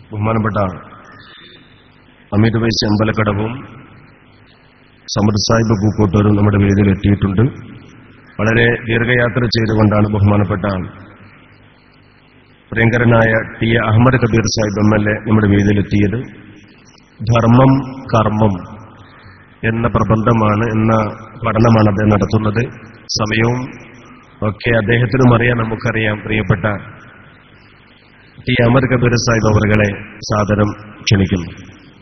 ബഹുമാനപ്പെട്ട അമിത് വൈസ് അമ്പലക്കടവും സമൃദ്ധ സാഹിബ് പൂക്കോട്ടൂരും നമ്മുടെ വേദിയിൽ എത്തിയിട്ടുണ്ട് വളരെ ദീർഘയാത്ര ചെയ്തുകൊണ്ടാണ് ബഹുമാനപ്പെട്ട പ്രിയങ്കരനായ T A Ahammad Kabeer Sahib M L A നമ്മുടെ വേദിയിലെത്തിയത് ധർമ്മം കർമ്മം എന്ന പ്രബന്ധമാണ് എന്ന പഠനമാണ് അദ്ദേഹം നടത്തുന്നത് സമയവും ഒക്കെ അദ്ദേഹത്തിനും അറിയാം നമുക്കറിയാം പ്രിയപ്പെട്ട ടി അഹമ്മദ് കബീർ സാഹിബ് അവറുകളെ സാദരം ക്ഷണിക്കുന്നു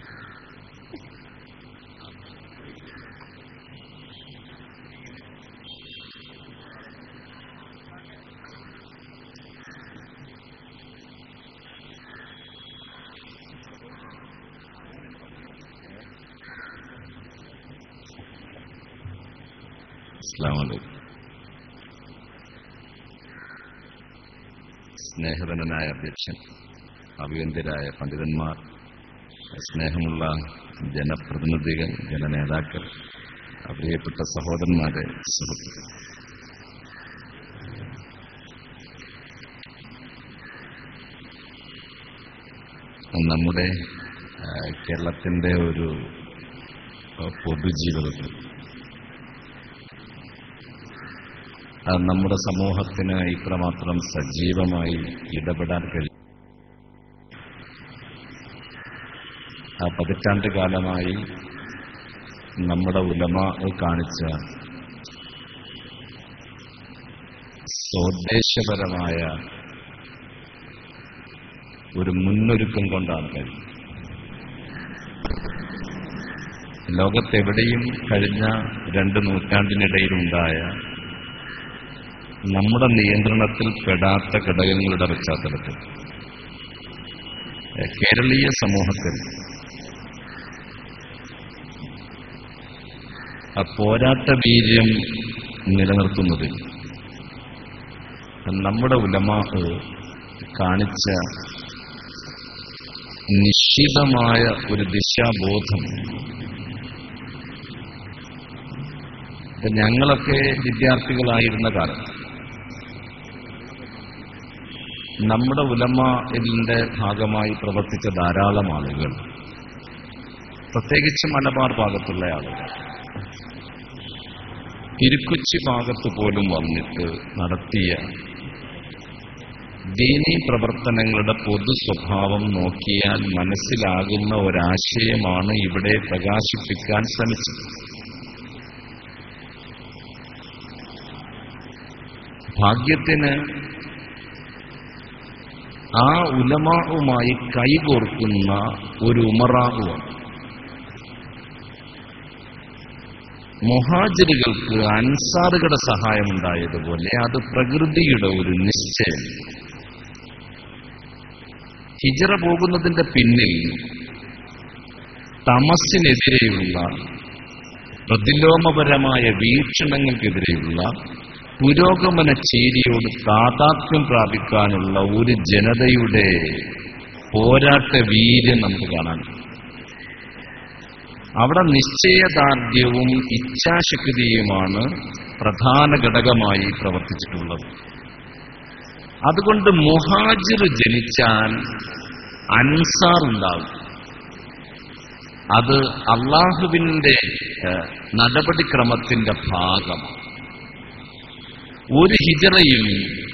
അസ്ലാമലൈക്കും സ്നേഹധനനായ അധ്യക്ഷൻ അഭിവന്ദ്യരായ പണ്ഡിതന്മാർ സ്നേഹമുള്ള ജനപ്രതിനിധികൾ ജനനേതാക്കൾ പ്രിയപ്പെട്ട സഹോദരന്മാരെ സുഹൃത്തുക്കൾ നമ്മുടെ ആ, കേരളത്തിന്റെ ഒരു ആ, പൊതുജീവിതത്തിൽ അത് നമ്മുടെ സമൂഹത്തിന് ഇത്രമാത്രം സജീവമായി ഇടപെടാൻ കഴിയും ആ പതിറ്റാണ്ട് കാലമായി നമ്മുടെ ഉലമ കാണിച്ച സ്വദേശപരമായ ഒരു മുന്നൊരുക്കം കൊണ്ടാണ് കഴിയും ലോകത്തെവിടെയും കഴിഞ്ഞ രണ്ട് നൂറ്റാണ്ടിനിടയിലുണ്ടായ നമ്മുടെ നിയന്ത്രണത്തിൽ പെടാത്ത ഘടകങ്ങളുടെ പശ്ചാത്തലത്തിൽ എഹ്, കേരളീയ സമൂഹത്തിൽ ആ പോരാട്ട വീര്യം നിലനിർത്തുന്നതിൽ നമ്മുടെ ഉലമാ കാണിച്ച നിശ്ചിതമായ ഒരു ദിശാബോധം ഇപ്പൊ ഞങ്ങളൊക്കെ വിദ്യാർത്ഥികളായിരുന്ന കാലം നമ്മുടെ ഉലമയുടെ ഭാഗമായി പ്രവർത്തിച്ച ധാരാളം ആളുകൾ പ്രത്യേകിച്ച് മലബാർ ഭാഗത്തുള്ള ആളുകൾ തിരുക്കൊച്ചി ഭാഗത്ത് പോലും വന്നിട്ട് നടത്തിയ ദീനീ പ്രവർത്തനങ്ങളുടെ പൊതു സ്വഭാവം നോക്കിയാൽ മനസ്സിലാകുന്ന ഒരാശയമാണ് ഇവിടെ പ്രകാശിപ്പിക്കാൻ ശ്രമിച്ചത് ഭാഗ്യത്തിന് ആ ഉലമാവുമായി കൈകോർക്കുന്ന ഒരു ഉമറാവുമാണ് മുഹാജിറുകൾക്ക് അൻസാറുകളുടെ സഹായമുണ്ടായതുപോലെ അത് പ്രകൃതിയുടെ ഒരു നിശ്ചയം ഹിജറ പോകുന്നതിന്റെ പിന്നിൽ തമസിനെതിരെയുള്ള പ്രതിലോമപരമായ വീക്ഷണങ്ങൾക്കെതിരെയുള്ള പുരോഗമന ചേരിയോട് താതാത്മ്യം പ്രാപിക്കാനുള്ള ഒരു ജനതയുടെ പോരാട്ട വീര്യം നമുക്ക് കാണാൻ കഴിയും. അവിടെ നിശ്ചയദാർഢ്യവും ഇച്ഛാശക്തിയുമാണ് പ്രധാന ഘടകമായി പ്രവർത്തിച്ചിട്ടുള്ളത് അതുകൊണ്ട് മുഹാജിർ ജനിച്ചാൽ അൻസാർ ഉണ്ടാകും അത് അള്ളാഹുവിന്റെ ഏഹ്, നടപടിക്രമത്തിന്റെ ഭാഗമാണ് ഒരു ഹിജറയും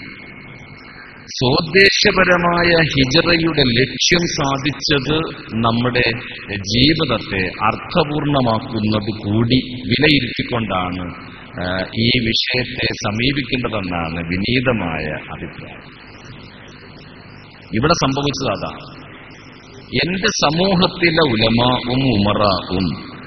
സ്വദേശപരമായ ഹിജറയുടെ ലക്ഷ്യം സാധിച്ചത് നമ്മുടെ ജീവിതത്തെ അർത്ഥപൂർണമാക്കുന്നത് കൂടി വിലയിരുത്തിക്കൊണ്ടാണ് ആ, ഈ വിഷയത്തെ സമീപിക്കേണ്ടതെന്നാണ് വിനീതമായ അഭിപ്രായം ഇവിടെ സംഭവിച്ചത് അതാണ് എന്റെ സമൂഹത്തിലെ ഉലമാവും ഉമറാവും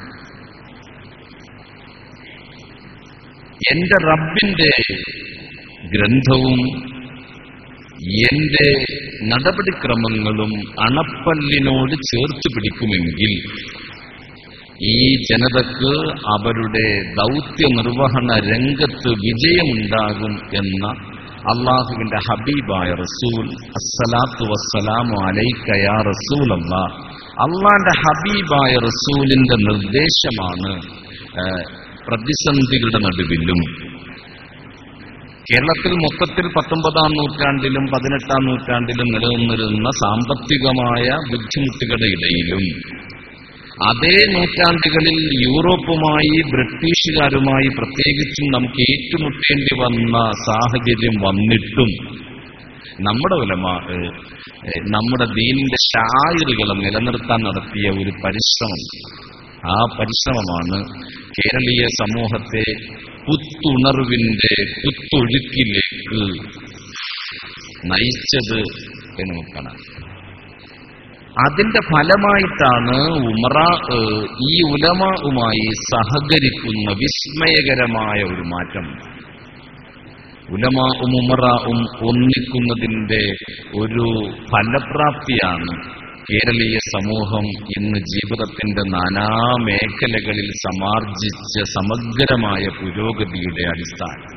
എന്റെ റബ്ബിന്റെ ഗ്രന്ഥവും എന്റെ നടപടിക്രമങ്ങളും അണപ്പല്ലിനോട് ചേർത്ത് പിടിക്കുമെങ്കിൽ ഈ ജനതക്ക് അവരുടെ ദൗത്യ നിർവഹണ രംഗത്ത് വിജയമുണ്ടാകും എന്ന അള്ളാഹുവിന്റെ ഹബീബായ റസൂൽ അസ്സലാത്തു വസ്സലാമു അലൈക്കയാ റസൂൽ അല്ലാ അള്ളാന്റെ ഹബീബായ റസൂലിന്റെ നിർദ്ദേശമാണ് ഏഹ്, പ്രതിസന്ധികളുടെ നടുവിലും കേരളത്തിൽ മൊത്തത്തിൽ പത്തൊമ്പതാം നൂറ്റാണ്ടിലും പതിനെട്ടാം നൂറ്റാണ്ടിലും നിലനിന്നിരുന്ന സാമ്പത്തികമായ ബുദ്ധിമുട്ടുകളുടെ ഇടയിലും അതേ നൂറ്റാണ്ടുകളിൽ യൂറോപ്പുമായി ബ്രിട്ടീഷുകാരുമായി പ്രത്യേകിച്ചും നമുക്ക് ഏറ്റുമുട്ടേണ്ടി വന്ന സാഹചര്യം വന്നിട്ടും നമ്മുടെ ഉലമ ഏഹ്, ഏഹ്, നമ്മുടെ ദീനിന്റെ ഷായറുകളെ നിലനിർത്താൻ നടത്തിയ ഒരു പരിശ്രമം ആ പരിശ്രമമാണ് കേരളീയ സമൂഹത്തെ പുത്തുണർവിന്റെ പുത്തൊഴുക്കിലേക്ക് നയിച്ചത് എന്ന് നമുക്ക് കാണാം അതിന്റെ ഫലമായിട്ടാണ് ഉമറ ഏഹ്, ഈ ഉലമവുമായി സഹകരിക്കുന്ന വിസ്മയകരമായ ഒരു മാറ്റം ഉലമാവും ഉമറാവും ഒന്നിക്കുന്നതിന്റെ ഒരു ഫലപ്രാപ്തിയാണ് കേരളീയ സമൂഹം ഇന്ന് ജീവിതത്തിന്റെ നാനാ മേഖലകളിൽ സമാർജിച്ച സമഗ്രമായ പുരോഗതിയുടെ അടിസ്ഥാനം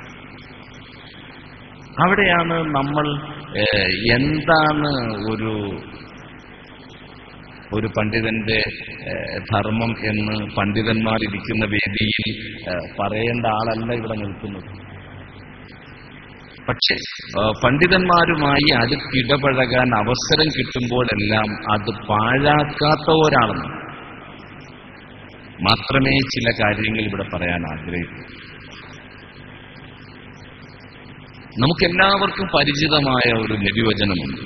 അവിടെയാണ് നമ്മൾ ഏഹ്, എന്താണ് ഒരു ഒരു പണ്ഡിതന്റെ ഏഹ്, ധർമ്മം എന്ന് പണ്ഡിതന്മാരിരിക്കുന്ന വേദിയിൽ ഏഹ്, പറയേണ്ട ആളല്ല ഇവിടെ നിൽക്കുന്നത് പക്ഷേ ആ, പണ്ഡിതന്മാരുമായി അടുത്തിടപഴകാൻ അവസരം കിട്ടുമ്പോഴെല്ലാം അത് പാഴാക്കാത്ത ഒരാളെന്ന് മാത്രമേ ചില കാര്യങ്ങൾ ഇവിടെ പറയാൻ ആഗ്രഹിക്കൂ നമുക്കെല്ലാവർക്കും പരിചിതമായ ഒരു നബിവചനമുണ്ട്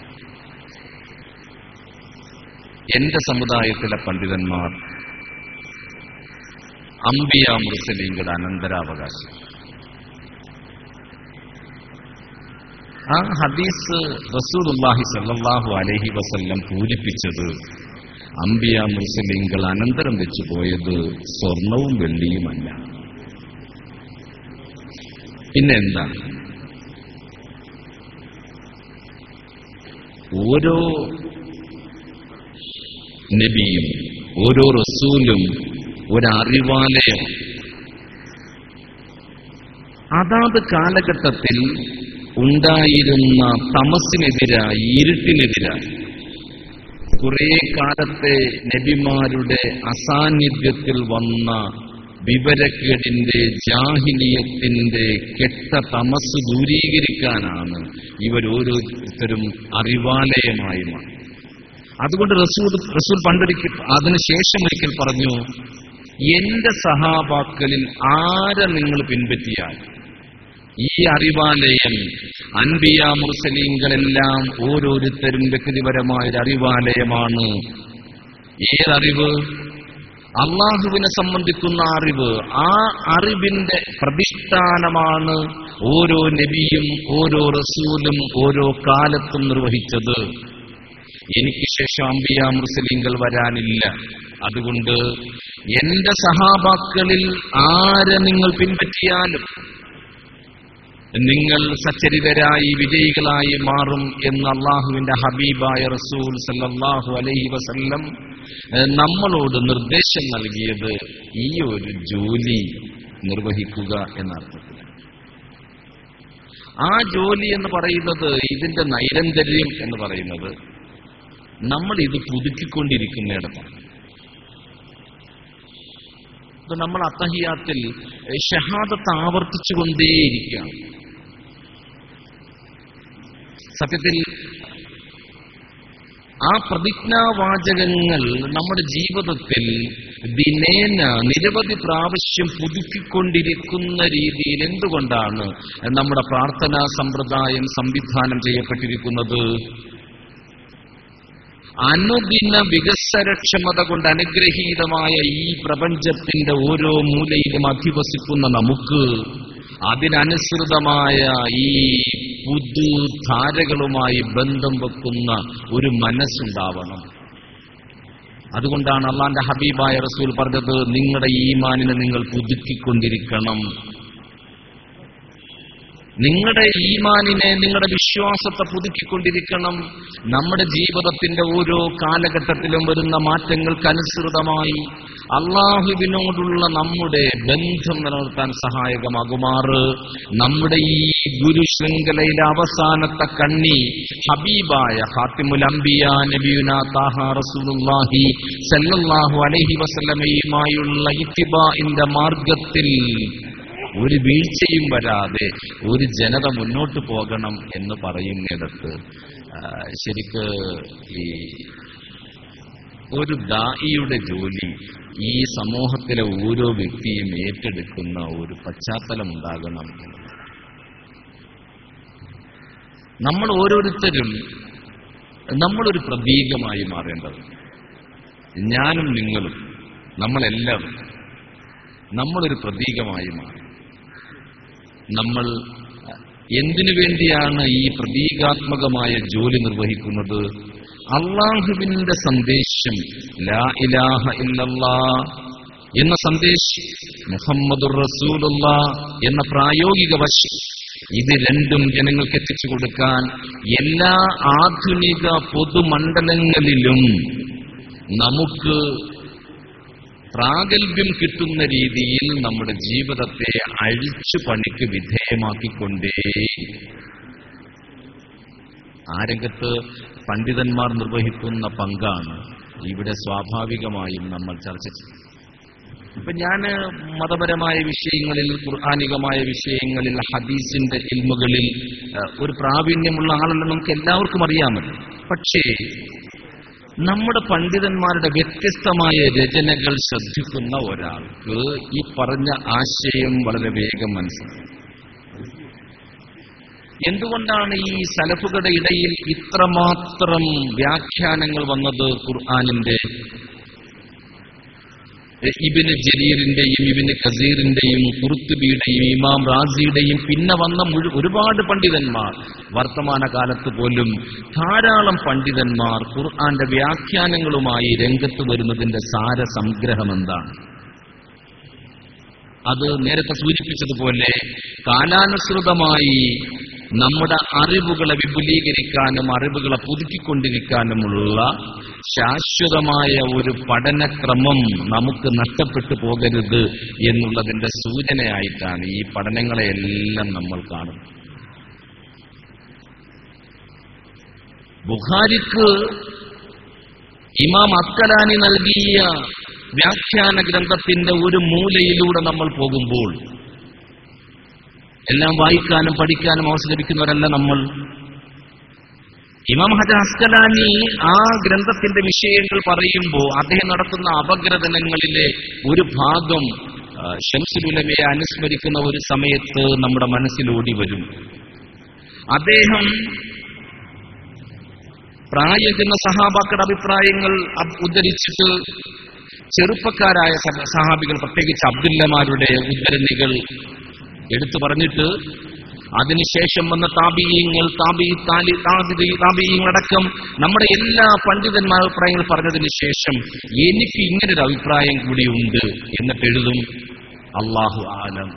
എന്റെ സമുദായത്തിലെ പണ്ഡിതന്മാർ അംബിയ മുസ്ലിങ്ങളുടെ അനന്തരാവകാശം ആ ഹദീസ് റസൂലുള്ളാഹി സല്ലല്ലാഹു അലൈഹി വസല്ലം പൂരിപ്പിച്ചത് അംബിയ മുസ്ലിങ്ങൾ അനന്തരം വെച്ചു പോയത് സ്വർണവും വെള്ളിയുമല്ല പിന്നെ എന്താ ഓരോ നബിയും ഓരോ റസൂലും ഒരറിവാലയം അതാത് കാലഘട്ടത്തിൽ ഉണ്ടായിരുന്ന തമസിനെതിരായി ഇരുട്ടിനെതിരായി കുറെ കാലത്തെ നബിമാരുടെ അസാന്നിധ്യത്തിൽ വന്ന വിവരക്കേടിന്റെ ജാഹിലിയത്തിന്റെ കെട്ട തമസ് ദൂരീകരിക്കാനാണ് ഇവരോരോരുത്തരും അറിവാലയമായി മാറി അതുകൊണ്ട് റസൂൽ റസൂൽ പണ്ടൊരിക്കൽ അതിനുശേഷം ഒരിക്കൽ പറഞ്ഞു എന്റെ സഹാബാക്കളിൽ ആരെ നിങ്ങൾ പിൻപറ്റിയാൽ ഈ അറിവാലയം അൻബിയ മുർസലീങ്ങളെല്ലാം ഓരോരുത്തരും വ്യക്തിപരമായ ഒരു അറിവാലയമാണ് ഏതറിവ് അള്ളാഹുവിനെ സംബന്ധിക്കുന്ന അറിവ് ആ അറിവിന്റെ പ്രതിഷ്ഠാനമാണ് ഓരോ നബിയും ഓരോ റസൂലും ഓരോ കാലത്തും നിർവഹിച്ചത് എനിക്ക് ശേഷം അമ്പിയ മുസ്ലിങ്ങൾ വരാനില്ല അതുകൊണ്ട് എന്റെ സഹാബാക്കളിൽ ആരെ നിങ്ങൾ പിൻപറ്റിയാലും നിങ്ങൾ സച്ചരിതരായി വിജയികളായി മാറും എന്ന് അള്ളാഹുവിന്റെ ഹബീബായ റസൂൽ സല്ലല്ലാഹു അലൈഹി വസല്ലം ഏഹ്, നമ്മളോട് നിർദ്ദേശം നൽകിയത് ഈ ഒരു ജോലി നിർവഹിക്കുക എന്നർത്ഥത്തിൽ ആ ജോലി എന്ന് പറയുന്നത് ഇതിന്റെ നൈരന്തര്യം എന്ന് പറയുന്നത് നമ്മൾ ഇത് പുതുക്കിക്കൊണ്ടിരിക്കുന്നിടത്താണ് ഇപ്പൊ നമ്മൾ അത്തഹിയാത്തിൽ ഷഹാദത്ത് ആവർത്തിച്ചുകൊണ്ടേയിരിക്കുകയാണ് സത്യത്തിൽ ആ പ്രതിജ്ഞാവാചകങ്ങൾ നമ്മുടെ ജീവിതത്തിൽ ദിനേന നിരവധി പ്രാവശ്യം പുതുക്കിക്കൊണ്ടിരിക്കുന്ന രീതിയിൽ എന്തുകൊണ്ടാണ് നമ്മുടെ പ്രാർത്ഥനാ സമ്പ്രദായം സംവിധാനം ചെയ്യപ്പെട്ടിരിക്കുന്നത് അനുദിന വികസനക്ഷമത കൊണ്ട് അനുഗ്രഹീതമായ ഈ പ്രപഞ്ചത്തിന്റെ ഓരോ മൂലയിലും അധിവസിക്കുന്ന നമുക്ക് അതിനനുസൃതമായ ഈ പുതുധാരകളുമായി ബന്ധം വെക്കുന്ന ഒരു മനസ്സുണ്ടാവണം അതുകൊണ്ടാണ് അള്ളാന്റെ ഹബീബായ റസൂൽ പറഞ്ഞത് നിങ്ങളുടെ ഈമാനിനെ നിങ്ങൾ പുതുക്കിക്കൊണ്ടിരിക്കണം നിങ്ങളുടെ ഈമാനിനെ നിങ്ങളുടെ വിശ്വാസത്തെ പുതുക്കിക്കൊണ്ടിരിക്കണം നമ്മുടെ ജീവിതത്തിന്റെ ഓരോ കാലഘട്ടത്തിലും വരുന്ന മാറ്റങ്ങൾക്കനുസൃതമായി അള്ളാഹുവിനോടുള്ള നമ്മുടെ ബന്ധം നിലനിർത്താൻ സഹായകമാകുമാറ് നമ്മുടെ ഈ ഗുരു ശൃംഖലയിലെ അവസാനത്തെ കണ്ണി ഹബീബായ ഹാത്തിമുൽ അംബിയ നബിയുന താഹ റസൂലുള്ളാഹി സല്ലല്ലാഹു അലൈഹി വസല്ലമയുമായുള്ള ഇത്തിബാഇന്റെ മാർഗത്തിൽ ഒരു വീഴ്ചയും വരാതെ ഒരു ജനത മുന്നോട്ട് പോകണം എന്ന് പറയുന്നിടത്ത് ആ, ശരിക്ക് ഈ ഒരു ദായിയുടെ ജോലി ഈ സമൂഹത്തിലെ ഓരോ വ്യക്തിയും ഏറ്റെടുക്കുന്ന ഒരു പശ്ചാത്തലം ഉണ്ടാകണം നമ്മൾ ഓരോരുത്തരും നമ്മളൊരു പ്രതീകമായി മാറേണ്ടത് ഞാനും നിങ്ങളും നമ്മളെല്ലാവരും നമ്മളൊരു പ്രതീകമായി മാറും നമ്മൾ എന്തിനു വേണ്ടിയാണ് ഈ പ്രതീകാത്മകമായ ജോലി നിർവഹിക്കുന്നത് അള്ളാഹുവിന്റെ സന്ദേശം ലാ ഇലാഹ ഇല്ലല്ലാ എന്ന സന്ദേശം മുഹമ്മദുർ റസൂലുള്ള എന്ന പ്രായോഗിക വശം ഇത് രണ്ടും ജനങ്ങൾക്ക് എത്തിച്ചു കൊടുക്കാൻ എല്ലാ ആധുനിക പൊതുമണ്ഡലങ്ങളിലും നമുക്ക് പ്രാഗൽഭ്യം കിട്ടുന്ന രീതിയിൽ നമ്മുടെ ജീവിതത്തെ അഴിച്ചു പണിക്ക് വിധേയമാക്കിക്കൊണ്ടേ ആ രംഗത്ത് പണ്ഡിതന്മാർ നിർവഹിക്കുന്ന പങ്കാണ് ഇവിടെ സ്വാഭാവികമായും നമ്മൾ ചർച്ച ചെയ്യുന്നത് ഇപ്പൊ ഞാൻ മതപരമായ വിഷയങ്ങളിൽ ഖുർആാനികമായ വിഷയങ്ങളിൽ ഹദീസിന്റെ ഇൽമുകളിൽ ഏഹ്, ഒരു പ്രാവീണ്യമുള്ള ആളല്ല നമുക്ക് എല്ലാവർക്കും അറിയാമല്ലോ പക്ഷേ നമ്മുടെ പണ്ഡിതന്മാരുടെ വ്യത്യസ്തമായ രചനകൾ ശ്രദ്ധിക്കുന്ന ഒരാൾക്ക് ഈ പറഞ്ഞ ആശയം വളരെ വേഗം മനസ്സിലാക്കും എന്തുകൊണ്ടാണ് ഈ സലഫുകളുടെ ഇടയിൽ ഇത്രമാത്രം വ്യാഖ്യാനങ്ങൾ വന്നത് ഖുർആാനിന്റെ ഇബിന് ജരീറിന്റെയും ഇബിന് കസീറിന്റെയും കുറുത്തുബിയുടെയും ഇമാം റാസിയുടെയും പിന്നെ വന്ന മുഴു ഒരുപാട് പണ്ഡിതന്മാർ വർത്തമാന കാലത്ത് പോലും ധാരാളം പണ്ഡിതന്മാർ ഖുർആന്റെ വ്യാഖ്യാനങ്ങളുമായി രംഗത്ത് വരുന്നതിന്റെ സാര സംഗ്രഹം എന്താണ് അത് നേരത്തെ സൂചിപ്പിച്ചതുപോലെ കാലാനുസൃതമായി നമ്മുടെ അറിവുകളെ വിപുലീകരിക്കാനും അറിവുകളെ പുതുക്കിക്കൊണ്ടിരിക്കാനുമുള്ള ശാശ്വതമായ ഒരു പഠനക്രമം നമുക്ക് നഷ്ടപ്പെട്ടു പോകരുത് എന്നുള്ളതിന്റെ സൂചനയായിട്ടാണ് ഈ പഠനങ്ങളെയെല്ലാം നമ്മൾ കാണുന്നത് ബുഖാരിക്ക് ഇമാം അക്കലാനി നൽകിയ വ്യാഖ്യാന ഗ്രന്ഥത്തിന്റെ ഒരു മൂലയിലൂടെ നമ്മൾ പോകുമ്പോൾ എല്ലാം വായിക്കാനും പഠിക്കാനും അവസരം ലഭിക്കുന്നവരല്ല നമ്മൾ ഇമാം ഹജ അസ്കലാനി ആ ഗ്രന്ഥത്തിന്റെ വിഷയങ്ങൾ പറയുമ്പോൾ അദ്ദേഹം നടത്തുന്ന അപഗ്രഥനങ്ങളിലെ ഒരു ഭാഗം ആ, ഷംസുലുലമയെ അനുസ്മരിക്കുന്ന ഒരു സമയത്ത് നമ്മുടെ മനസ്സിലോടി വരും അദ്ദേഹം പ്രായകുന്ന സഹാബാക്കളുടെ അഭിപ്രായങ്ങൾ അബ് ഉദ്ധരിച്ചിട്ട് ചെറുപ്പക്കാരായ സഹ- സഹാബികൾ പ്രത്യേകിച്ച് അബ്ദുല്ലമാരുടെ ഉദ്ധരണികൾ എടുത്തു പറഞ്ഞിട്ട് അതിനുശേഷം വന്ന താപീയങ്ങൾ താപി താലി താപീയങ്ങളടക്കം നമ്മുടെ എല്ലാ പണ്ഡിതന്മാരുടെ അഭിപ്രായങ്ങൾ പറഞ്ഞതിന് ശേഷം എനിക്ക് ഇങ്ങനൊരു അഭിപ്രായം കൂടി ഉണ്ട് എന്നിട്ട് എഴുതും അള്ളാഹു ആലം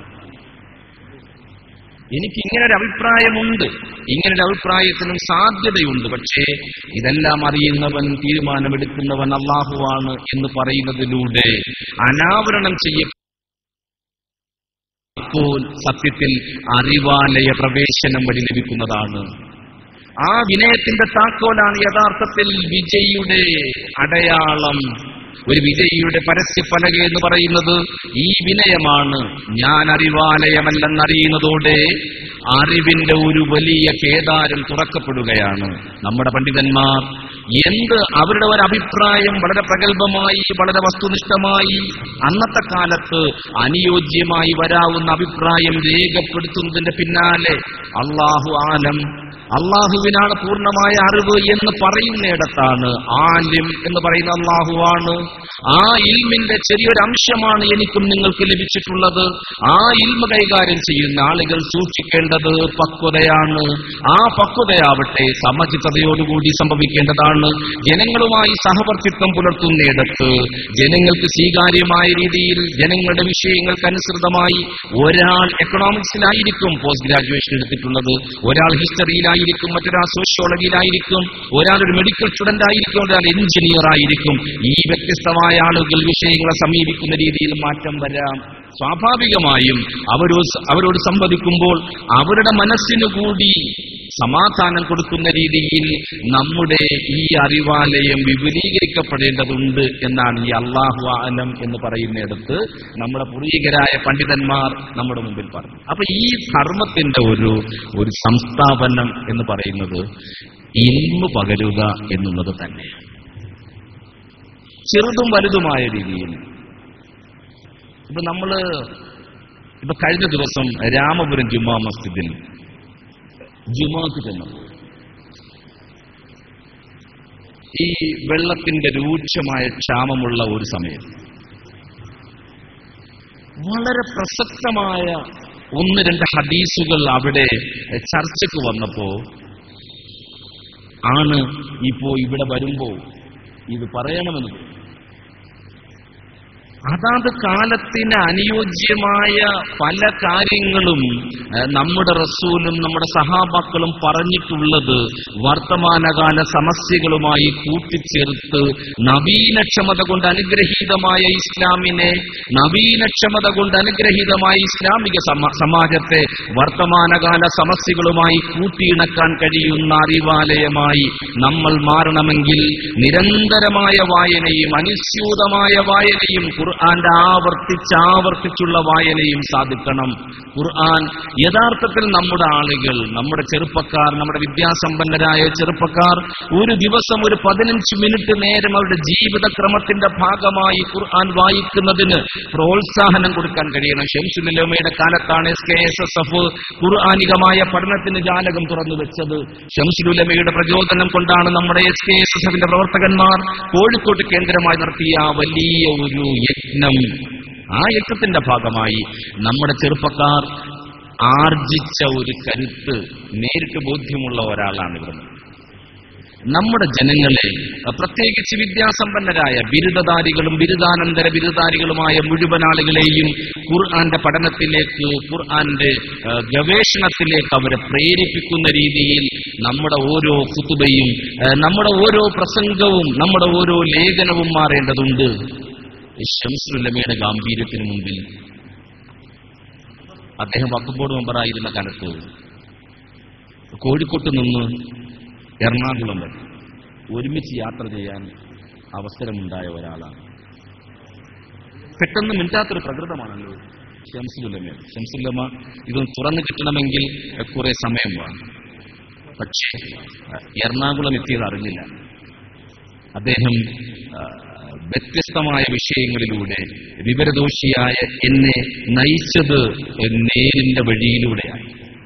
എനിക്ക് ഇങ്ങനൊരു അഭിപ്രായമുണ്ട് ഇങ്ങനൊരു അഭിപ്രായത്തിനും സാധ്യതയുണ്ട് പക്ഷേ ഇതെല്ലാം അറിയുന്നവൻ തീരുമാനമെടുക്കുന്നവൻ അള്ളാഹുവാണ് എന്ന് പറയുന്നതിലൂടെ അനാവരണം ചെയ്യ അപ്പോൾ സത്യത്തിൽ അറിവാലയ പ്രവേശനം വഴി ലഭിക്കുന്നതാണ് ആ വിനയത്തിന്റെ താക്കോലാണ് യഥാർത്ഥത്തിൽ വിജയിയുടെ അടയാളം ഒരു വിജയിയുടെ പരസ്യ പലക എന്ന് പറയുന്നത് ഈ വിനയമാണ് ഞാൻ അറിവാലയമല്ലെന്നറിയുന്നതോടെ അറിവിന്റെ ഒരു വലിയ കേദാരം തുറക്കപ്പെടുകയാണ് നമ്മുടെ പണ്ഡിതന്മാർ എന്ത് അവരുടെ ഒരു അഭിപ്രായം വളരെ പ്രഗത്ഭമായി വളരെ വസ്തുനിഷ്ഠമായി അന്നത്തെ കാലത്ത് അനുയോജ്യമായി വരാവുന്ന അഭിപ്രായം രേഖപ്പെടുത്തുന്നതിന്റെ പിന്നാലെ അള്ളാഹു ആലം അള്ളാഹുവിനാണ് പൂർണ്ണമായ അറിവ് എന്ന് പറയുന്നിടത്താണ് ആലിം എന്ന് പറയുന്ന അള്ളാഹുവാണ് ആ ഇൽമിന്റെ ചെറിയൊരു അംശമാണ് എനിക്കും നിങ്ങൾക്ക് ലഭിച്ചിട്ടുള്ളത് ആ ഇൽമ കൈകാര്യം ചെയ്യുന്ന ആളുകൾ സൂക്ഷിക്കേണ്ടത് പക്വതയാണ് ആ പക്വതയാവട്ടെ സമചിത്തതയോടുകൂടി സംഭവിക്കേണ്ടതാണ് ജനങ്ങളുമായി സഹവർത്തിത്വം പുലർത്തുന്നിടത്ത് ജനങ്ങൾക്ക് സ്വീകാര്യമായ രീതിയിൽ ജനങ്ങളുടെ വിഷയങ്ങൾക്കനുസൃതമായി ഒരാൾ എക്കണോമിക്സിലായിരിക്കും പോസ്റ്റ് ഗ്രാജുവേഷൻ എടുത്തിട്ടുള്ളത് ഒരാൾ ഹിസ്റ്ററിയിലായിരിക്കും മറ്റൊരാൾ സോഷ്യോളജിയിലായിരിക്കും ഒരാൾ ഒരു മെഡിക്കൽ സ്റ്റുഡന്റ് ആയിരിക്കും ഒരാൾ എഞ്ചിനീയർ ആയിരിക്കും ഈ വ്യത്യസ്തമായ ആളുകൾ വിഷയങ്ങളെ സമീപിക്കുന്ന രീതിയിൽ മാറ്റം വരാം സ്വാഭാവികമായും അവരോ അവരോട് സംവദിക്കുമ്പോൾ അവരുടെ മനസ്സിനു കൂടി സമാധാനം കൊടുക്കുന്ന രീതിയിൽ നമ്മുടെ ഈ അറിവാലയം വിപുലീകരിക്കപ്പെടേണ്ടതുണ്ട് എന്നാണ് ഈ അള്ളാഹു ആലം എന്ന് പറയുന്നിടത്ത് നമ്മുടെ പൂർവികരായ പണ്ഡിതന്മാർ നമ്മുടെ മുമ്പിൽ പറഞ്ഞു അപ്പൊ ഈ ധർമ്മത്തിന്റെ ഒരു ഒരു സംസ്ഥാപനം എന്ന് പറയുന്നത് ഇൽമു പകരുക എന്നുള്ളത് തന്നെയാണ് ചെറുതും വലുതുമായ രീതിയിൽ ഇപ്പൊ നമ്മള് ഇപ്പൊ കഴിഞ്ഞ ദിവസം രാമപുരം ജുമാ മസ്ജിദിൽ ജുമാക്ക് ചെന്നപ്പോൾ ഈ വെള്ളത്തിന്റെ രൂക്ഷമായ ക്ഷാമമുള്ള ഒരു സമയം വളരെ പ്രസക്തമായ ഒന്ന് രണ്ട് ഹദീസുകൾ അവിടെ ചർച്ചയ്ക്ക് വന്നപ്പോ ആണ് ഇപ്പോ ഇവിടെ വരുമ്പോ ഇത് പറയണമെന്ന് തോന്നി. അതാത് കാലത്തിന് അനുയോജ്യമായ പല കാര്യങ്ങളും ഏഹ്, നമ്മുടെ റസൂലും നമ്മുടെ സഹാബാക്കളും പറഞ്ഞിട്ടുള്ളത് വർത്തമാനകാല സമസ്യകളുമായി കൂട്ടിച്ചേർത്ത് നവീനക്ഷമത കൊണ്ട് അനുഗ്രഹീതമായ ഇസ്ലാമിനെ നവീനക്ഷമത കൊണ്ട് അനുഗ്രഹീതമായ ഇസ്ലാമിക സമ- സമാജത്തെ വർത്തമാനകാല സമസ്യകളുമായി കൂട്ടിയിണക്കാൻ കഴിയുന്ന അറിവാലയമായി നമ്മൾ മാറണമെങ്കിൽ നിരന്തരമായ വായനയും അനുസ്യൂതമായ വായനയും ഖുർആന്റെ ആവർത്തിച്ച് ആവർത്തിച്ചുള്ള വായനയും സാധിക്കണം ഖുർആൻ യഥാർത്ഥത്തിൽ നമ്മുടെ ആളുകൾ നമ്മുടെ ചെറുപ്പക്കാർ നമ്മുടെ വിദ്യാസമ്പന്നരായ ചെറുപ്പക്കാർ ഒരു ദിവസം ഒരു പതിനഞ്ച് മിനിറ്റ് നേരം അവരുടെ ജീവിതക്രമത്തിന്റെ ഭാഗമായി ഖുർആൻ വായിക്കുന്നതിന് പ്രോത്സാഹനം കൊടുക്കാൻ കഴിയണം ഷംസുലമയുടെ കാലത്താണ് S K S S F ഖുർആാനികമായ പഠനത്തിന് ജാലകം തുറന്നു വെച്ചത് ഷംസുലുലമയുടെ പ്രചോദനം കൊണ്ടാണ് നമ്മുടെ എസ് കെ എസ് എസ് എഫിന്റെ പ്രവർത്തകന്മാർ കോഴിക്കോട് കേന്ദ്രമായി നടത്തിയ ആ വലിയ ഒരു യജ്ഞം ആ യജ്ഞത്തിന്റെ ഭാഗമായി നമ്മുടെ ചെറുപ്പക്കാർ ആർജിച്ച ഒരു കരുത്ത് നേരിട്ട് ബോധ്യമുള്ള ഒരാളാണ് ഇവിടുന്ന് നമ്മുടെ ജനങ്ങളെ പ്രത്യേകിച്ച് വിദ്യാസമ്പന്നരായ ബിരുദധാരികളും ബിരുദാനന്തര ബിരുദധാരികളുമായ മുഴുവൻ ആളുകളെയും ഖുർആന്റെ പഠനത്തിലേക്ക് ഖുർആന്റെ ആ, ഗവേഷണത്തിലേക്ക് അവരെ പ്രേരിപ്പിക്കുന്ന രീതിയിൽ നമ്മുടെ ഓരോ കുത്തുബയും ആ, നമ്മുടെ ഓരോ പ്രസംഗവും നമ്മുടെ ഓരോ ലേഖനവും മാറേണ്ടതുണ്ട് ഈ ഷംസുല്ലമയുടെ ഗാംഭീര്യത്തിന് മുമ്പിൽ അദ്ദേഹം വഖഫ് ബോർഡ് മെമ്പറായിരുന്ന കാലത്ത് കോഴിക്കോട്ട് നിന്ന് എറണാകുളം വരെ ഒരുമിച്ച് യാത്ര ചെയ്യാൻ അവസരമുണ്ടായ ഒരാളാണ് പെട്ടെന്ന് മിണ്ടാത്തൊരു പ്രകൃതമാണല്ലോ ഷംസുല്ലമ ഷംസുല്ലമ ഇതൊന്ന് തുറന്നു കിട്ടണമെങ്കിൽ കുറെ സമയം വേണം പക്ഷേ അഹ്, എറണാകുളം എത്തിയത് അറിഞ്ഞില്ല അദ്ദേഹം ആ, വ്യത്യസ്തമായ വിഷയങ്ങളിലൂടെ വിവരദോഷിയായ എന്നെ നയിച്ചത് നേരിന്റെ വഴിയിലൂടെയാണ്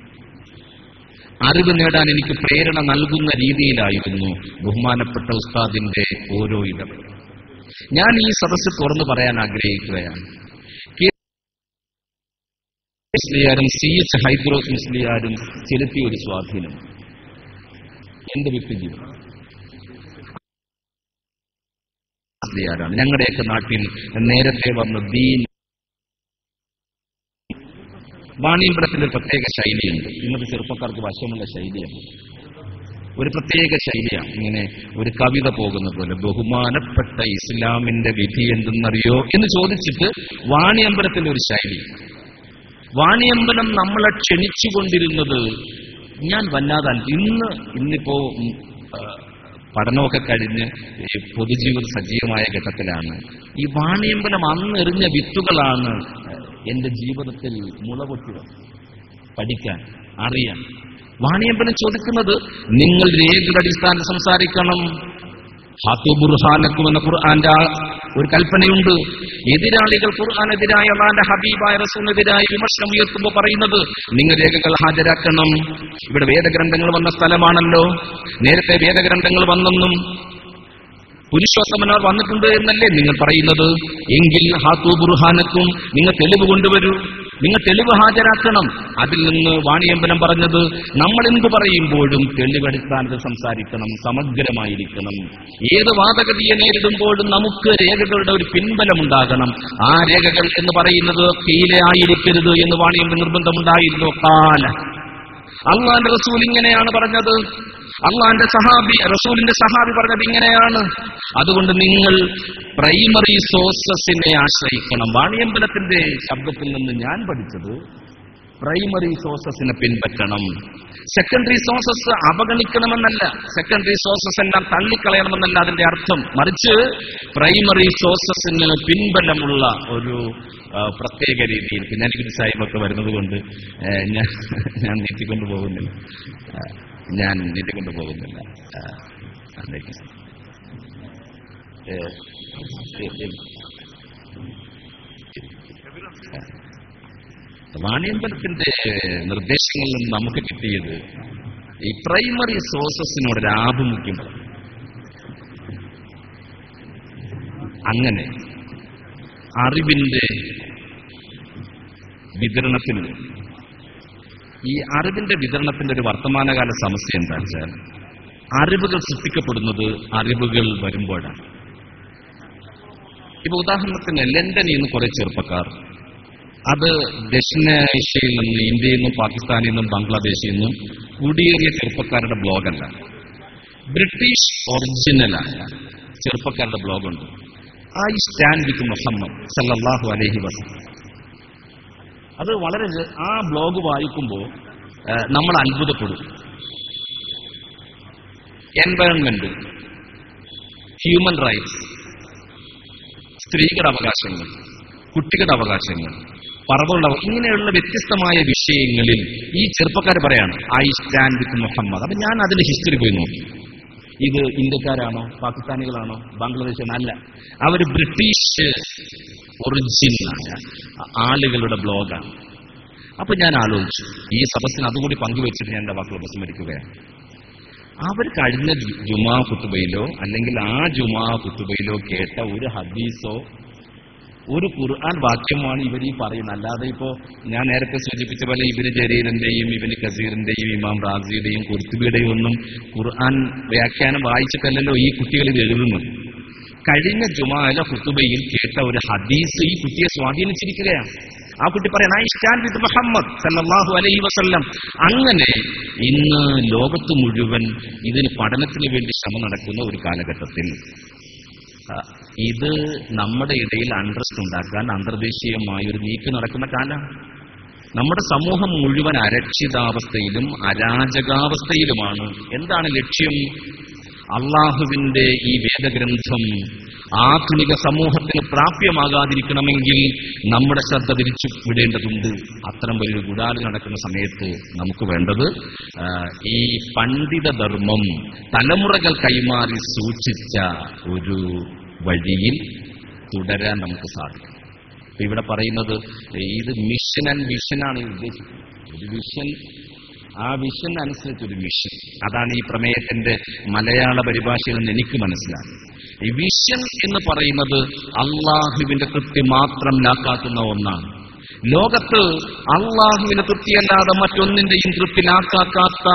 അറിവ് നേടാൻ എനിക്ക് പ്രേരണ നൽകുന്ന രീതിയിലായിരുന്നു ബഹുമാനപ്പെട്ട ഉസ്താദിന്റെ ഓരോ ഇടപെടൽ ഞാൻ ഈ സദസ്സ് തുറന്നു പറയാൻ ആഗ്രഹിക്കുകയാണ് കെ. മുസ്ലിയാരും സി എച്ച് ഹൈദ്രോസ് മുസ്ലിയാരും ചെലുത്തിയ ഒരു സ്വാധീനം എന്റെ വ്യക്തിജീവിതം മുസ്ലിയാരാണ് ഞങ്ങളുടെയൊക്കെ നാട്ടിൽ നേരത്തെ വന്ന ദീൻ വാണിയമ്പലത്തിന്റെ ഒരു പ്രത്യേക ശൈലിയുണ്ട് ഇന്നത്തെ ചെറുപ്പക്കാർക്ക് വശമുള്ള ശൈലിയാണ് ഒരു പ്രത്യേക ശൈലിയാണ് ഇങ്ങനെ ഒരു കവിത പോകുന്ന പോലെ ബഹുമാനപ്പെട്ട ഇസ്ലാമിന്റെ വിധി എന്തെന്നറിയോ എന്ന് ചോദിച്ചിട്ട് വാണിയമ്പലത്തിന്റെ ഒരു ശൈലി വാണിയമ്പലം നമ്മളെ ക്ഷണിച്ചുകൊണ്ടിരുന്നത് ഞാൻ വല്ലാതെ അത്ഭു- ഇന്ന് ഇന്നിപ്പോ ഉം, ആ, പഠനമൊക്കെ കഴിഞ്ഞ് ഈ പൊതുജീവിത സജീവമായ ഘട്ടത്തിലാണ് ഈ വാണിയമ്പലം അന്ന് എറിഞ്ഞ വിത്തുകളാണ് എന്റെ ജീവിതത്തിൽ മുളപൊട്ടിയത് പഠിക്കാൻ അറിയാൻ വാണിയമ്പലം ചോദിക്കുന്നത് നിങ്ങൾ രേഖയുടെ അടിസ്ഥാനത്തിൽ സംസാരിക്കണം ഹാത്തു ബുർഹാനക്കും എന്ന ഖുർആന്റെ ആ ഒരു കൽപ്പനയുണ്ട് എതിരാളികൾ ഖുർആാനെതിരായ അള്ളാന്റെ ഹബീബായ റസൂലിനെതിരായ വിമർശനം ഉയർത്തുമ്പോൾ പറയുന്നത് നിങ്ങൾ രേഖകൾ ഹാജരാക്കണം ഇവിടെ വേദഗ്രന്ഥങ്ങൾ വന്ന സ്ഥലമാണല്ലോ നേരത്തെ വേദഗ്രന്ഥങ്ങൾ വന്നെന്നും പുരുഷോത്തമനാർ വന്നിട്ടുണ്ട് എന്നല്ലേ നിങ്ങൾ പറയുന്നത് എങ്കിൽ ഹാത്തു ബുർഹാനക്കും നിങ്ങൾ തെളിവ് കൊണ്ടുവരൂ നിങ്ങൾ തെളിവ് ഹാജരാക്കണം അതിൽ നിന്ന് വാണിയമ്പലം പറഞ്ഞത് നമ്മൾ എന്ത് പറയുമ്പോഴും തെളിവടിസ്ഥാനത്ത് സംസാരിക്കണം സമഗ്രമായിരിക്കണം ഏത് വാദഗതിയെ നേരിടുമ്പോഴും നമുക്ക് രേഖകളുടെ ഒരു പിൻബലമുണ്ടാകണം ആ രേഖകൾ എന്ന് പറയുന്നത് കീലെ ആയിരിക്കരുത് എന്ന് വാണിയമ്പലം നിർബന്ധമുണ്ടായിരുന്നു കാല അള്ളാന്റെ റസൂൽ ഇങ്ങനെയാണ് പറഞ്ഞത് അള്ളാന്റെ സഹാബി റസൂലിന്റെ സഹാബി പറഞ്ഞത് ഇങ്ങനെയാണ് അതുകൊണ്ട് നിങ്ങൾ പ്രൈമറി സോഴ്സസിനെ ആശ്രയിക്കണം വാണിയമ്പലത്തിന്റെ ശബ്ദത്തിൽ നിന്ന് ഞാൻ പഠിച്ചത് പ്രൈമറി സോഴ്സസിനെ പിൻപറ്റണം സെക്കൻഡറി സോഴ്സസ് അവഗണിക്കണമെന്നല്ല സെക്കൻഡറി സോഴ്സസ് എല്ലാം തള്ളിക്കളയണമെന്നല്ല അതിന്റെ അർത്ഥം മറിച്ച് പ്രൈമറി സോഴ്സസിന് പിൻബലമുള്ള ഒരു ആ, പ്രത്യേക രീതിയിൽ പിന്നെ എനിക്ക് സാഹിബൊക്കെ വരുന്നത് കൊണ്ട് ഏ, ഞാൻ ഞാൻ നീട്ടിക്കൊണ്ടു പോകുന്നില്ല ആ, ഞാൻ നീട്ടിക്കൊണ്ടു പോകുന്നില്ല ആ, അതിലേക്ക്. ഏ, ഏ, ഏ, വാണിയമ്പലത്തിന്റെ നിർദ്ദേശങ്ങളിൽ നിന്ന് നമുക്ക് കിട്ടിയത് ഈ പ്രൈമറി സോഴ്സസിനോട് ഒരു ആഭിമുഖ്യം അങ്ങനെ അറിവിന്റെ വിതരണത്തിന് ഈ അറിവിന്റെ വിതരണത്തിന്റെ ഒരു വർത്തമാനകാല സമസ്യ എന്താ വെച്ചാൽ അറിവുകൾ സൃഷ്ടിക്കപ്പെടുന്നത് അറിവുകൾ വരുമ്പോഴാണ് ഇപ്പൊ ഉദാഹരണത്തിന് ലണ്ടനിൽ നിന്ന് കുറെ ചെറുപ്പക്കാർ അത് ദക്ഷിണേഷ്യയിൽ നിന്ന് ഇന്ത്യയിൽ നിന്നും പാകിസ്ഥാനിൽ നിന്നും ബംഗ്ലാദേശിൽ നിന്നും കുടിയേറിയ ചെറുപ്പക്കാരുടെ ബ്ലോഗല്ല ബ്രിട്ടീഷ് ഒറിജിനലായ ചെറുപ്പക്കാരുടെ ബ്ലോഗുണ്ട് ഐ സ്റ്റാൻഡ് വിത്ത് മുഹമ്മദ് സല്ലല്ലാഹു അലൈഹി വസല്ലം അത് വളരെ ജ- ആ ബ്ലോഗ് വായിക്കുമ്പോൾ നമ്മൾ അത്ഭുതപ്പെടും എൻവയൺമെന്റ് ഹ്യൂമൻ റൈറ്റ്സ് സ്ത്രീകളുടെ അവകാശങ്ങൾ കുട്ടികളുടെ അവകാശങ്ങൾ പറവുകളുടെ അവ- ഇങ്ങനെയുള്ള വ്യത്യസ്തമായ വിഷയങ്ങളിൽ ഈ ചെറുപ്പക്കാർ പറയാണ് ഐ സ്റ്റാൻഡ് വിത്ത് മുഹമ്മദ് അപ്പൊ ഞാൻ അതിന്റെ ഹിസ്റ്ററി പോയി നോക്കി ഇത് ഇന്ത്യക്കാരാണോ പാകിസ്ഥാനികളാണോ ബംഗ്ലാദേശ് അല്ല അവർ ബ്രിട്ടീഷ് ഒറിജിനായ ആളുകളുടെ ബ്ലോഗാണ് അപ്പൊ ഞാൻ ആലോചിച്ചു ഈ സദസ്സിന് അതുകൂടി പങ്കുവെച്ചിട്ട് ഞാൻ എന്റെ വാക്കുകൾ ഉപസ്മരിക്കുകയാണ് അവർ കഴിഞ്ഞ ജു- ജുമാ കുത്തുബയിലോ അല്ലെങ്കിൽ ആ ജുമാ കുത്തുബയിലോ കേട്ട ഒരു ഹദീസോ ഒരു ഖുർആൻ വാക്യമാണ് ഇവർ ഈ പറയുന്നത് അല്ലാതെ ഇപ്പോ ഞാൻ നേരത്തെ സൂചിപ്പിച്ച പോലെ ഇബിന് ജരീറിന്റെയും ഇബിന് കസീറിന്റെയും ഇമാം റാസിയുടെയും കുർത്തുബിയുടെയും ഒന്നും ഖുർആൻ വ്യാഖ്യാനം വായിച്ചിട്ടല്ലല്ലോ ഈ കുട്ടികൾ ഇത് എഴുതുന്നത് കഴിഞ്ഞ ജുമാല കുത്തുബയിൽ കേട്ട ഒരു ഹദീസ് ഈ കുട്ടിയെ സ്വാധീനിച്ചിരിക്കുകയാണ് ആ കുട്ടി പറയാൻ ഐ സ്റ്റാൻഡ് വിത്ത് മുഹമ്മദ് സല്ലല്ലാഹു അലൈഹി വസല്ലം അങ്ങനെ ഇന്ന് ലോകത്ത് മുഴുവൻ ഇതിന് പഠനത്തിന് വേണ്ടി ശ്രമം നടക്കുന്ന ഒരു കാലഘട്ടത്തിൽ ആ, ഇത് നമ്മുടെ ഇടയിൽ അണ്ടർസ്റ്റ് ഉണ്ടാക്കാൻ അന്തർദേശീയമായ ഒരു നീക്കം നടക്കുന്ന കാലമാണ് നമ്മുടെ സമൂഹം മുഴുവൻ അരക്ഷിതാവസ്ഥയിലും അരാജകാവസ്ഥയിലുമാണ് എന്താണ് ലക്ഷ്യം അള്ളാഹുവിന്റെ ഈ വേദഗ്രന്ഥം ആധുനിക സമൂഹത്തിന് പ്രാപ്യമാകാതിരിക്കണമെങ്കിൽ നമ്മുടെ ശ്രദ്ധ തിരിച്ചു വിടേണ്ടതുണ്ട് അത്തരം വലിയ ഗുഡാല് നടക്കുന്ന സമയത്ത് നമുക്ക് വേണ്ടത് ആ, ഈ പണ്ഡിത ധർമ്മം തലമുറകൾ കൈമാറി സൂക്ഷിച്ച ഒരു വഴിയിൽ തുടരാൻ നമുക്ക് സാധിക്കും ഇപ്പൊ ഇവിടെ പറയുന്നത് ഇത് മിഷൻ ആൻഡ് വിഷനാണ് ഈ ഉദ്ദേശിക്കുന്നത് ഒരു വിഷൻ ആ വിഷൻ അനുസരിച്ച് ഒരു മിഷൻ അതാണ് ഈ പ്രമേയത്തിന്റെ മലയാള പരിഭാഷയിൽ നിന്ന് എനിക്ക് മനസ്സിലായി ഈ വിഷൻ എന്ന് പറയുന്നത് അള്ളാഹുവിന്റെ തൃപ്തി മാത്രം ലാക്കാക്കുന്ന ഒന്നാണ് ലോകത്ത് അള്ളാഹുവിന്റെ തൃപ്തിയല്ലാതെ മറ്റൊന്നിന്റെയും തൃപ്തി ലാക്കാക്കാത്ത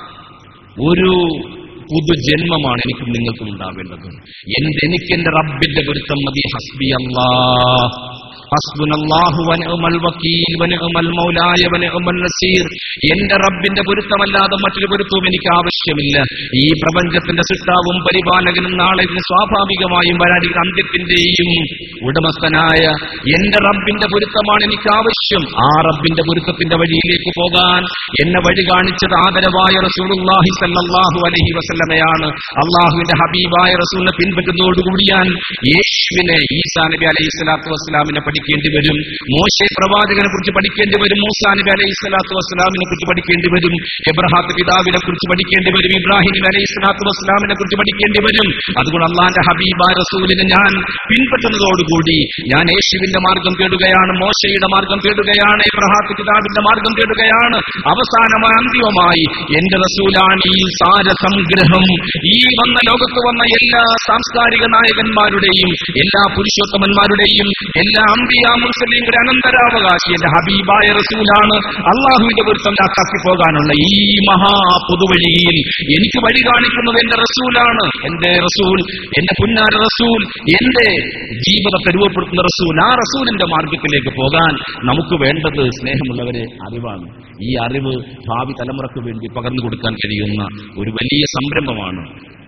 ഒരു പുതുജന്മമാണ് എനിക്കും നിങ്ങൾക്കും ഉണ്ടാവേണ്ടത് എന്റെ എനിക്ക് എന്റെ റബ്ബിന്റെ പൊരുത്തം മതി ഹസ്ബി അല്ലാഹ് ഹസ്ബുനല്ലാഹു വനിഅമൽ വക്കീൽ വനിഅമൽ മൗലായ വനിഅമൽ നസീർ എന്റെ റബ്ബിന്റെ പൊരുത്തമല്ലാതെ മറ്റൊരു പൊരുത്തവും എനിക്ക് ആവശ്യമില്ല ഈ പ്രപഞ്ചത്തിന്റെ സൃഷ്ടാവും പരിപാലകനും നാളെ ഇതിന് സ്വാഭാവികമായും വരാനിരിക്കുന്ന അന്ത്യത്തിന്റെയും ഉടമസ്ഥനായ എന്റെ റബ്ബിന്റെ പൊരുത്തമാണ് എനിക്ക് ആവശ്യം ആ റബ്ബിന്റെ പൊരുത്തത്തിന്റെ വഴിയിലേക്ക് പോകാൻ എന്നെ വഴി കാണിച്ചത് ആദരവായ റസൂലുള്ളാഹി സല്ലല്ലാഹു അലൈഹി വസല്ലമയാണ് അള്ളാഹുവിന്റെ ഹബീബായ റസൂലിനെ പിൻപറ്റുന്നതോടുകൂടി ഞാൻ യേശുവിനെ ഈസാ നബി അലൈഹി സ്വലാത്തു വസ്സലാമിനെ പഠിക്കേണ്ടി വരും മോശെ പ്രവാചകനെ കുറിച്ച് പഠിക്കേണ്ടി വരും മൂസാ നബി അലൈഹി സ്വലാത്തു വസ്സലാമിനെ കുറിച്ച് പഠിക്കേണ്ടി വരും എബ്രഹാത്ത് പിതാവിനെ കുറിച്ച് പഠിക്കേണ്ടി വരും ഇബ്രാഹിം നബി അലൈഹി സ്വലാത്തു വസ്സലാമിനെ കുറിച്ച് പഠിക്കേണ്ടി വരും അതുകൊണ്ട് അള്ളാന്റെ ഹബീബായ റസൂലിനെ ഞാൻ പിൻപറ്റുന്നതോടുകൂടി ഞാൻ യേശുവിന്റെ മാർഗം തേടുകയാണ് മോശയുടെ മാർഗം തേടുകയാണ് എബ്രഹാത്ത് പിതാവിന്റെ മാർഗം തേടുകയാണ് അവസാനമായി അന്തിമമായി എന്റെ റസൂലാണ് ഈ സാരസംഗ്രഹം ഈ വന്ന ലോകത്ത് വന്ന എല്ലാ സാംസ്കാരിക നായകന്മാരുടെയും എല്ലാ പുരുഷോത്തമന്മാരുടെയും എല്ലാ അമ്പിയ മുസ്ലിങ്ങളുടെ അനന്തരാവകാശി എന്റെ ഹബീബായ റസൂലാണ് അള്ളാഹുവിന്റെ പൊരുത്തം ലാക്കാക്കി പോകാനുള്ള ഈ മഹാ പൊതുവഴിയിൽ എനിക്ക് വഴി കാണിക്കുന്നത് എന്റെ റസൂലാണ് എന്റെ റസൂൽ എന്റെ പുന്നാര റസൂൽ എന്റെ ജീവിതത്തെ രൂപപ്പെടുത്തുന്ന റസൂൽ ആ റസൂലിന്റെ മാർഗത്തിലേക്ക് പോകാൻ നമുക്ക് വേണ്ടത് സ്നേഹമുള്ളവരെ അറിവാണ് ഈ അറിവ് ഭാവി തലമുറക്ക് വേണ്ടി പകർന്നു കൊടുക്കാൻ കഴിയുന്ന ഒരു വലിയ സംരംഭമാണ്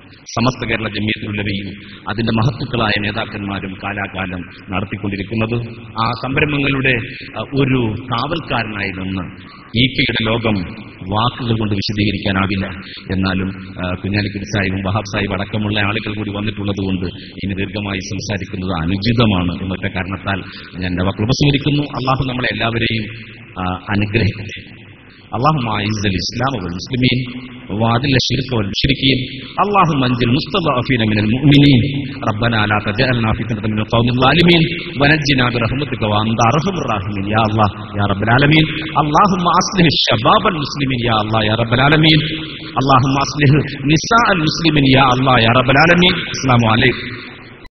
സമസ്ത കേരള ജമിയത്തുള്ളവയും അതിന്റെ മഹത്തുക്കളായ നേതാക്കന്മാരും കാലാകാലം നടത്തിക്കൊണ്ടിരിക്കുന്നത് ആ സംരംഭങ്ങളുടെ അഹ്, ഒരു കാവൽക്കാരനായി നിന്ന് ഇ കെയുടെ ലോകം വാക്കുകൾ കൊണ്ട് വിശദീകരിക്കാനാവില്ല എന്നാലും ആ, കുഞ്ഞാലിക്കുട്ടി സാഹിബും വഹാബ് സാഹിബ് അടക്കമുള്ള ആളുകൾ കൂടി വന്നിട്ടുള്ളത് കൊണ്ട് ഇനി ദീർഘമായി സംസാരിക്കുന്നത് അനുചിതമാണ് എന്നൊക്കെ കാരണത്താൽ ഞാൻ എന്റെ വാക്കുകൾ ഉപസ്മരിക്കുന്നു അള്ളാഹു നമ്മളെ എല്ലാവരെയും ആ, അനുഗ്രഹിക്കട്ടെ اللهم اعز الاسلام والمسلمين واذل الشرك والمشركين اللهم انجل المستضعفين من المؤمنين ربنا لا تجعلنا فتنة من القوم الظالمين ونجنا برحمتك وانت ارحم الراحمين يا الله يا رب العالمين اللهم اصلح الشباب المسلمين يا الله يا رب العالمين اللهم اصلح نساء المسلمين يا الله يا رب العالمين السلام عليكم